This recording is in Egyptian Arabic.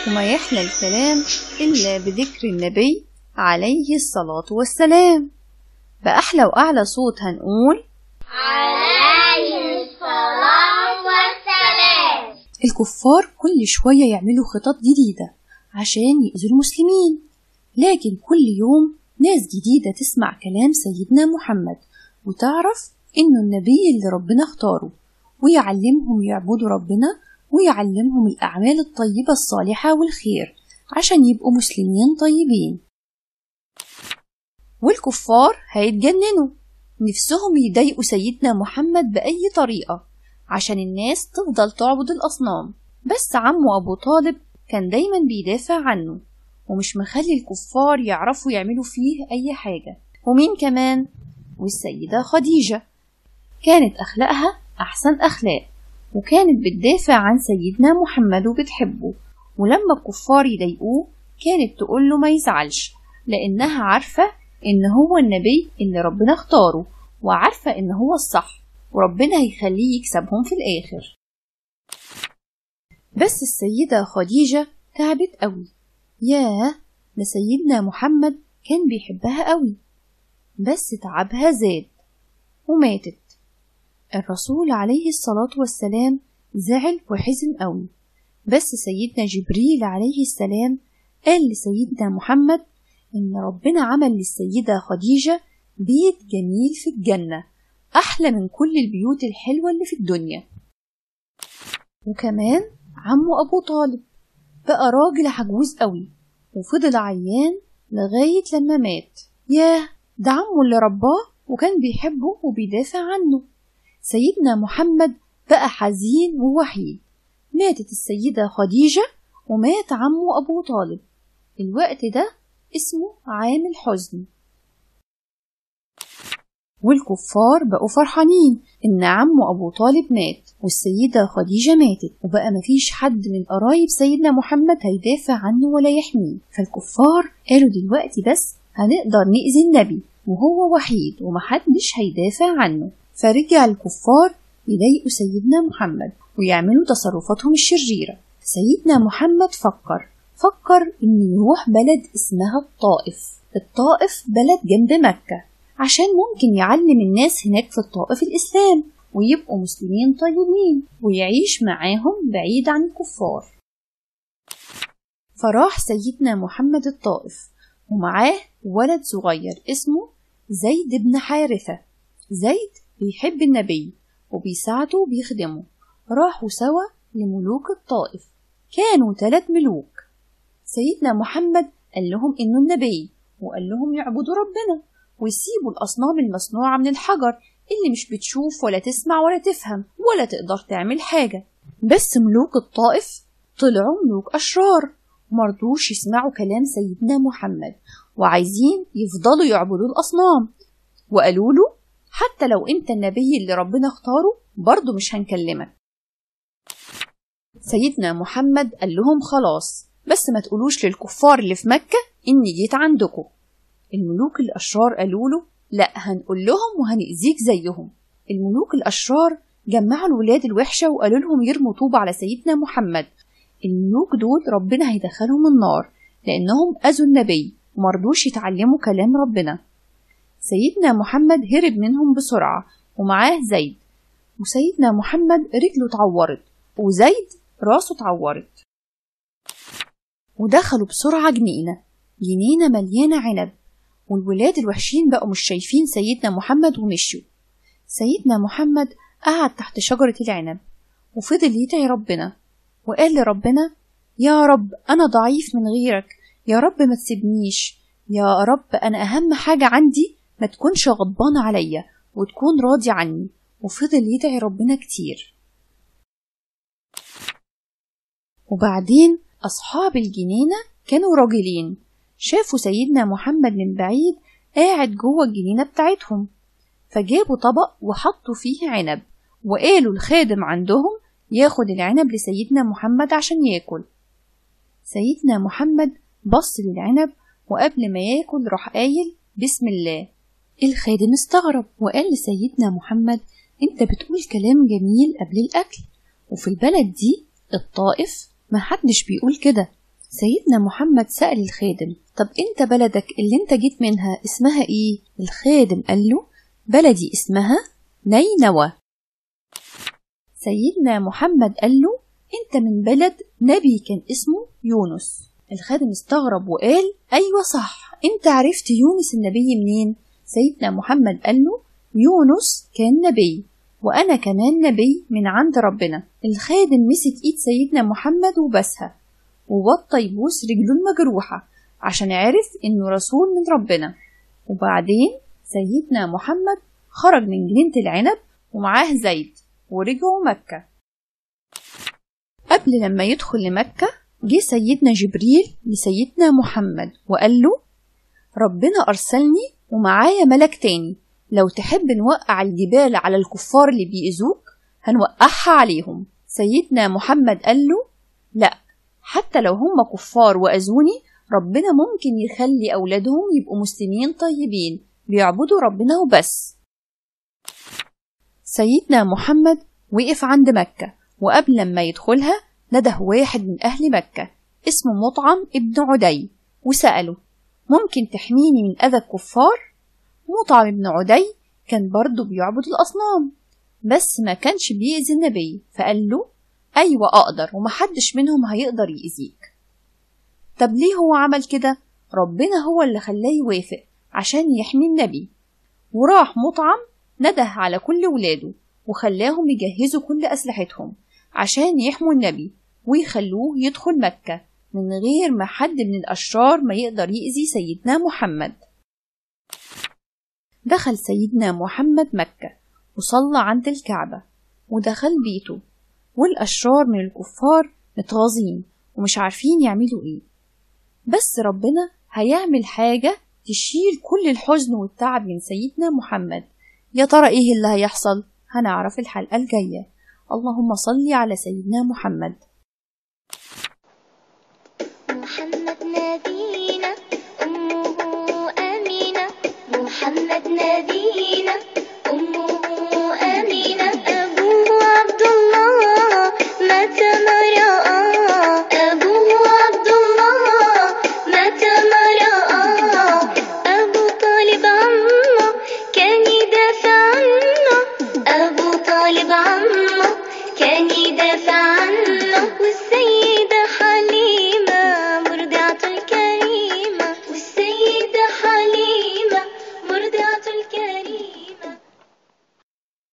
وما يحلى الكلام إلا بذكر النبي عليه الصلاة والسلام بأحلى وأعلى صوت هنقول عليه الصلاة والسلام الكفار كل شوية يعملوا خطط جديدة عشان يأذوا المسلمين لكن كل يوم ناس جديدة تسمع كلام سيدنا محمد وتعرف إنه النبي اللي ربنا اختاره ويعلمهم يعبدوا ربنا ويعلمهم الأعمال الطيبة الصالحة والخير عشان يبقوا مسلمين طيبين والكفار هيتجننوا نفسهم يضايقوا سيدنا محمد بأي طريقة عشان الناس تفضل تعبد الأصنام بس عمه أبو طالب كان دايما بيدافع عنه ومش مخلي الكفار يعرفوا يعملوا فيه أي حاجة ومين كمان؟ والسيدة خديجة كانت أخلاقها أحسن أخلاق وكانت بتدافع عن سيدنا محمد وبتحبه ولما الكفار يضايقوه كانت تقول له ما يزعلش لأنها عارفة إن هو النبي اللي ربنا اختاره وعارفة إن هو الصح وربنا هيخليه يكسبهم في الآخر بس السيدة خديجة تعبت قوي ياه ده سيدنا محمد كان بيحبها قوي بس تعبها زاد وماتت الرسول عليه الصلاة والسلام زعل وحزن قوي بس سيدنا جبريل عليه السلام قال لسيدنا محمد إن ربنا عمل للسيدة خديجة بيت جميل في الجنة أحلى من كل البيوت الحلوة اللي في الدنيا وكمان عمه أبو طالب بقى راجل عجوز قوي وفضل عيان لغاية لما مات ياه ده عمه اللي رباه وكان بيحبه وبيدافع عنه سيدنا محمد بقى حزين ووحيد ماتت السيدة خديجة ومات عمه أبو طالب الوقت ده اسمه عام الحزن والكفار بقوا فرحانين إن عمه أبو طالب مات والسيدة خديجة ماتت وبقى مفيش حد من قرايب سيدنا محمد هيدافع عنه ولا يحميه فالكفار قالوا دلوقتي بس هنقدر نأذي النبي وهو وحيد ومحدش هيدافع عنه فرجع الكفار يضايقوا سيدنا محمد ويعملوا تصرفاتهم الشريرة سيدنا محمد فكر فكر إنه يروح بلد اسمها الطائف الطائف بلد جنب مكة عشان ممكن يعلم الناس هناك في الطائف الإسلام ويبقوا مسلمين طيبين ويعيش معاهم بعيد عن الكفار فراح سيدنا محمد الطائف ومعاه ولد صغير اسمه زيد بن حارثة زيد بيحب النبي وبيساعده وبيخدمه راحوا سوا لملوك الطائف كانوا ثلاث ملوك سيدنا محمد قال لهم إنه النبي وقال لهم يعبدوا ربنا ويسيبوا الأصنام المصنوعة من الحجر اللي مش بتشوف ولا تسمع ولا تفهم ولا تقدر تعمل حاجة بس ملوك الطائف طلعوا ملوك أشرار مرضوش يسمعوا كلام سيدنا محمد وعايزين يفضلوا يعبدوا الأصنام وقالوا له حتى لو انت النبي اللي ربنا اختاره برضه مش هنكلمك سيدنا محمد قال لهم خلاص بس ما تقولوش للكفار اللي في مكة إني جيت عندكم الملوك الأشرار قالوا له لا هنقول لهم وهنأذيك زيهم الملوك الأشرار جمعوا الولاد الوحشة وقالوا لهم يرموا طوبة على سيدنا محمد الملوك دول ربنا هيدخلهم النار لأنهم أذوا النبي ومرضوش يتعلموا كلام ربنا سيدنا محمد هرب منهم بسرعة ومعاه زيد وسيدنا محمد رجله اتعورت وزيد راسه اتعورت ودخلوا بسرعة جنينة جنينة مليانة عنب والولاد الوحشين بقوا مش شايفين سيدنا محمد ومشوا سيدنا محمد قعد تحت شجرة العنب وفضل يدعي ربنا وقال لربنا يا رب أنا ضعيف من غيرك يا رب ما تسيبنيش يا رب أنا أهم حاجة عندي ما تكونش غضبان عليا وتكون راضي عني وفضل يدعي ربنا كتير وبعدين أصحاب الجنينة كانوا راجلين شافوا سيدنا محمد من بعيد قاعد جوه الجنينة بتاعتهم فجابوا طبق وحطوا فيه عنب وقالوا الخادم عندهم ياخد العنب لسيدنا محمد عشان ياكل سيدنا محمد بص للعنب وقبل ما ياكل راح قايل بسم الله الخادم استغرب وقال لسيدنا محمد انت بتقول كلام جميل قبل الأكل وفي البلد دي الطائف محدش بيقول كده سيدنا محمد سأل الخادم طب انت بلدك اللي انت جيت منها اسمها ايه الخادم قال له بلدي اسمها نينوى سيدنا محمد قال له انت من بلد نبي كان اسمه يونس الخادم استغرب وقال ايوه صح انت عرفت يونس النبي منين سيدنا محمد قال له يونس كان نبي وانا كمان نبي من عند ربنا الخادم مسك ايد سيدنا محمد وبسها وبطى يبوس رجله المجروحة عشان عرف إنه رسول من ربنا وبعدين سيدنا محمد خرج من جنينة العنب ومعاه زيد ورجعوا مكة قبل لما يدخل لمكة جه سيدنا جبريل لسيدنا محمد وقال له ربنا أرسلني ومعايا ملك تاني لو تحب نوقع الجبال على الكفار اللي بيأذوك هنوقعها عليهم سيدنا محمد قال له لأ حتى لو هم كفار وأذوني ربنا ممكن يخلي أولادهم يبقوا مسلمين طيبين بيعبدوا ربنا وبس سيدنا محمد وقف عند مكة وقبل لما يدخلها نده واحد من أهل مكة اسمه مطعم ابن عدي وسأله ممكن تحميني من أذى الكفار؟ مطعم ابن عدي كان برضه بيعبد الأصنام بس ما كانش بيأذي النبي فقال له أيوة أقدر ومحدش منهم هيقدر يأذيك طب ليه هو عمل كده؟ ربنا هو اللي خلاه يوافق عشان يحمي النبي وراح مطعم نده على كل ولاده وخلاهم يجهزوا كل أسلحتهم عشان يحموا النبي ويخلوه يدخل مكة من غير ما حد من الأشرار ما يقدر يأذي سيدنا محمد دخل سيدنا محمد مكة وصلى عند الكعبة ودخل بيته والأشرار من الكفار متغاظين ومش عارفين يعملوا إيه بس ربنا هيعمل حاجة تشيل كل الحزن والتعب من سيدنا محمد يا ترى إيه اللي هيحصل؟ هنعرف الحلقة الجاية اللهم صل على سيدنا محمد محمد نبي